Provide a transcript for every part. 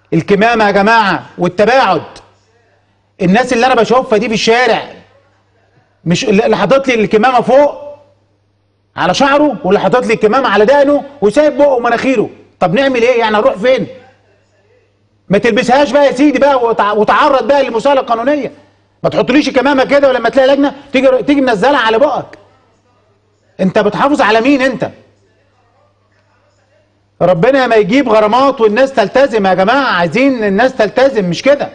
الكمامه يا جماعه والتباعد الناس اللي انا بشوفها دي في الشارع مش اللي حاطط لي الكمامه فوق على شعره واللي حاطط لي الكمامه على دقنه وسايب بقه ومناخيره طب نعمل ايه يعني نروح فين ما تلبسهاش بقى يا سيدي بقى وتع- وتعرض بقى للمساءله القانونيه ما تحطليش الكمامه كده ولما تلاقي لجنه تيجي تيجي منزلها على بقك انت بتحافظ على مين انت ربنا ما يجيب غرامات والناس تلتزم يا جماعه عايزين الناس تلتزم مش كده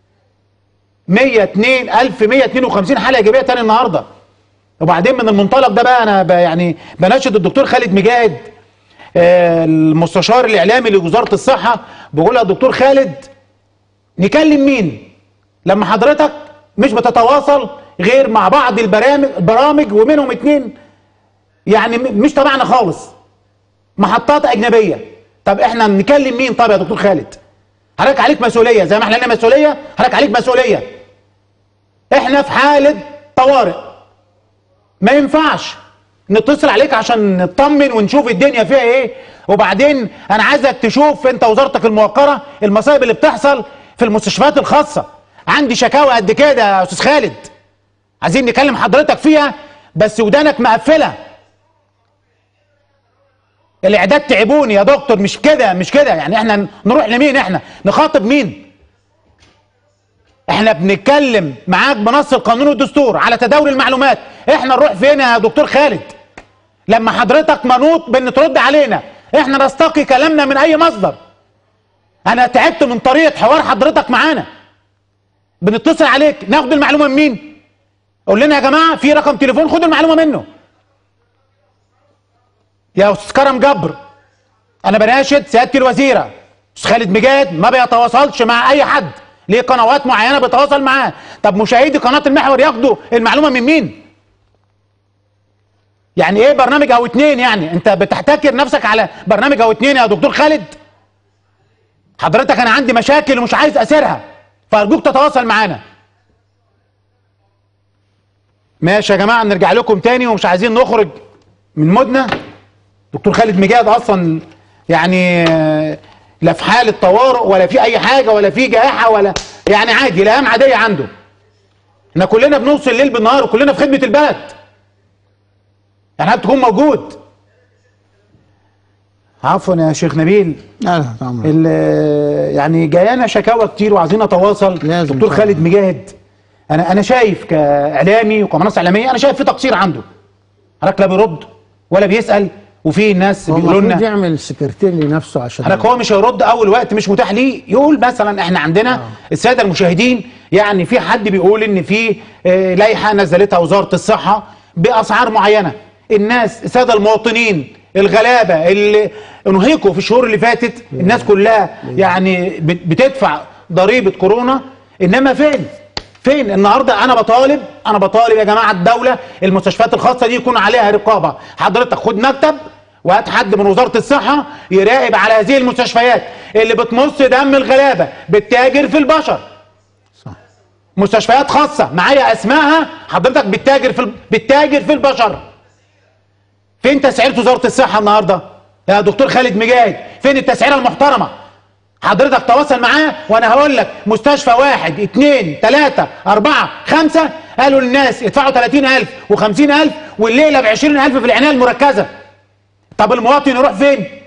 102 1152 حاله ايجابيه تاني النهارده وبعدين من المنطلق ده بقى انا ب- يعني بناشد الدكتور خالد مجاهد آه، المستشار الاعلامي لوزاره الصحه بقول يا دكتور خالد نكلم مين لما حضرتك مش بتتواصل غير مع بعض البرامج البرامج ومنهم اتنين يعني م- مش تبعنا خالص محطات اجنبيه طب احنا نكلم مين طب يا دكتور خالد حضرتك عليك مسؤوليه زي ما احنا لنا مسؤوليه حضرتك عليك مسؤوليه احنا في حاله طوارئ ما ينفعش نتصل عليك عشان نطمن ونشوف الدنيا فيها ايه وبعدين انا عايزك تشوف انت وزارتك الموقره المصايب اللي بتحصل في المستشفيات الخاصه عندي شكاوى قد كده يا استاذ خالد عايزين نكلم حضرتك فيها بس ودانك مقفله الاعداد تعبوني يا دكتور مش كده مش كده يعني احنا نروح لمين احنا نخاطب مين احنا بنتكلم معاك بنص القانون والدستور على تداول المعلومات احنا نروح فين يا دكتور خالد لما حضرتك منوط بان ترد علينا احنا نستقي كلامنا من اي مصدر انا تعبت من طريقه حوار حضرتك معانا بنتصل عليك ناخد المعلومه من مين قول لنا يا جماعه في رقم تليفون خد المعلومه منه يا استاذ كرم جبر انا بناشد سياده الوزيره استاذ خالد مجاهد ما بيتواصلش مع اي حد ليه قنوات معينه بيتواصل معاه طب مشاهدي قناه المحور ياخدوا المعلومه من مين يعني ايه برنامج او اتنين يعني انت بتحتكر نفسك على برنامج او اتنين يا دكتور خالد حضرتك انا عندي مشاكل ومش عايز اسيرها فارجوك تتواصل معانا ماشي يا جماعه نرجع لكم تاني ومش عايزين نخرج من مودنا دكتور خالد مجاهد اصلا يعني آه، لا في حاله طوارئ ولا في اي حاجه ولا في جائحه ولا يعني عادي الايام عاديه عنده احنا كلنا بنوصل الليل بالنهار وكلنا في خدمه البلد يعني حضرتك تكون موجود عفوا يا شيخ نبيل لا طبعا ال- يعني جايانا شكاوى كتير وعايزين نتواصل لازم دكتور طبعا. خالد مجاهد انا انا شايف كاعلامي وكمنصه اعلاميه انا شايف في تقصير عنده حضرتك لا بيرد ولا بيسال وفي ناس هو بيقولوا المفروض لنا يعمل سكرتير لنفسه عشان حضرتك هو مش هيرد اول وقت مش متاح ليه يقول مثلا احنا عندنا الساده المشاهدين يعني في حد بيقول ان في آه، لائحه نزلتها وزاره الصحه باسعار معينه الناس الساده المواطنين الغلابه اللي انهكوا في الشهور اللي فاتت الناس كلها يعني بت- بتدفع ضريبه كورونا انما فين فين النهارده انا بطالب انا بطالب يا جماعه الدوله المستشفيات الخاصه دي يكون عليها رقابه حضرتك خد مكتب وهات حد من وزاره الصحه يراقب على هذه المستشفيات اللي بتمص دم الغلابه بتتاجر في البشر صح مستشفيات خاصه معايا اسمائها حضرتك بتتاجر في ال- بتتاجر في البشر فين تسعيره وزاره الصحه النهارده يا دكتور خالد مجاهد فين التسعيره المحترمه حضرتك تواصل معاه وانا هقول لك مستشفى واحد اتنين تلاتة اربعة خمسة قالوا للناس يدفعوا 30000 و50000 والليلة ب 20000 في العناية المركزة طب المواطن يروح فين؟